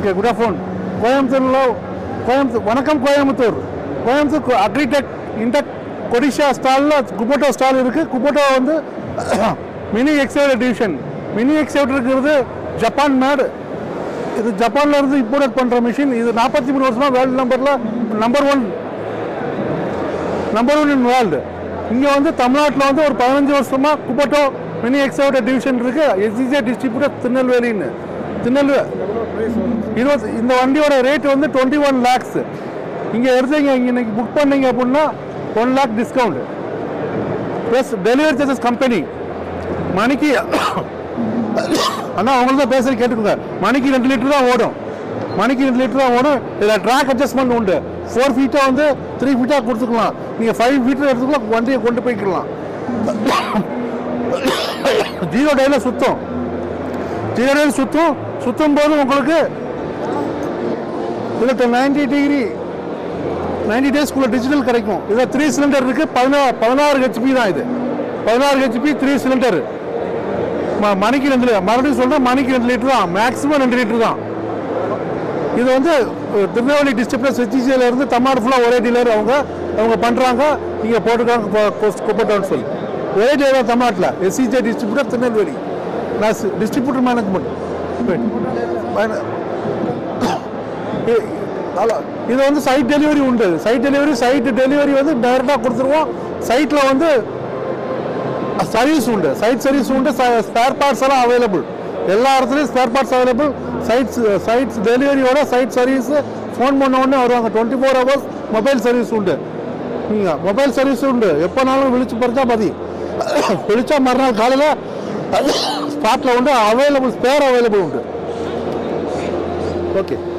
okay good afternoon கோயம்புத்தூரில் கோயம்புத்தூர் வணக்கம் Coimbatore Coimbatore agritech Intec Codissia ஸ்டாலில் குபோட்டோ ஸ்டால் இருக்குது குபோட்டோ வந்து mini excavator division mini excavator இருக்கிறது ஜப்பான் மேடு இது ஜப்பான்ல இருந்து இம்போர்ட் பண்ணுற மிஷின் இது நாற்பத்தி மூணு வருஷமா வேர்ல்டு நம்பரில் number one number one in world இங்கே வந்து தமிழ்நாட்டில் வந்து ஒரு பதினஞ்சு வருஷமா குபோட்டோ மினி எக்ஸைவர் டிவிஷன் இருக்கு எஸ்இஜே டிஸ்ட்ரிபியூட்டர் திருநெல்வேலின்னு திருநெல்வேலி இருபத்தி இந்த வண்டியோட ரேட் வந்து டுவெண்ட்டி ஒன் லேக்ஸ் இங்கே எடுத்தீங்க இங்கே இன்னைக்கு புக் பண்ணீங்க அப்படின்னா one lakh discount plus delivery charges company மணிக்கு அண்ணா அவங்களுக்கு தான் பேசுறது கேட்டுக்கோங்க மணிக்கு ரெண்டு லிட்டர் தான் ஓடும் மணிக்கு ரெண்டு லிட்டர் தான் ஓடும் இதில் ட்ராக் அட்ஜஸ்ட்மெண்ட் உண்டு ஃபோர் ஃபீட்டாக வந்து த்ரீ ஃபீட்டாக கொடுத்துக்கலாம் நீங்கள் ஃபைவ் ஃபீட்டர் எடுத்துக்கலாம் வண்டியை கொண்டு போய்க்கலாம் ஜீரோ டேல சுத்தம் ஜீரோ டேல சுத்தம் சுத்தும் போது உங்களுக்கு இதில் நைன்டி டிகிரி நைன்டி டேஸ்க்குள்ள டிஜிட்டல் கிடைக்கும் இதில் த்ரீ சிலிண்டர் இருக்கு பதினாறு பதினாறு ஹெச்பி தான் இது பதினாறு ஹெச்பி த்ரீ சிலிண்டர் மணிக்கு ரெண்டு லிட்டர் மறுபடியும் சொல்றேன் மணிக்கு ரெண்டு லிட்டர் தான் மேக்ஸிமம் ரெண்டு லிட்டர் தான் இது வந்து அஹ், திருநெல்வேலி டிஸ்ட்ரிக்ட்ல சிச்சிசியில் இருந்து தமிழ்நாடு ஃபுல்லாக ஒரே டீலர் அவங்க அவங்க பண்ணுறாங்க இங்கே போட்டுருக்காங்க கொப்பட்டோன்னு சொல்லி ஒரே டீலர் தமிழ்நாட்டில் எஸ்சிஜே டிஸ்ட்ரிபியூட்டர் திருநெல்வேலி நான் டிஸ்ட்ரிபியூட்டர் மேனேஜ்மெண்ட் இது வந்து சைட் டெலிவரி உண்டு சைட் டெலிவரி சைட் டெலிவரி வந்து டைரெக்டாக கொடுத்துருவோம் சைட்டில் வந்து சர்வீஸ் உண்டு சைட் சர்வீஸ் உண்டு ஸ்பேர் பார்ட்ஸ் எல்லாம் அவைலபிள் எல்லா இடத்துலையும் spare parts available sites sites டெலிவரியோட சைட் சர்வீஸ் ஃபோன் பண்ண உடனே வருவாங்க twenty four hours mobile service உண்டு நீங்கள் மொபைல் சர்வீஸ் உண்டு எப்போனாலும் விழிச்சு பறிச்சா மதி விழிச்சா மறுநாள் காலையில் ஸ்பாட்டில் உண்டு அவைலபிள் ஸ்பேர் அவைலபிள் உண்டு ஓகே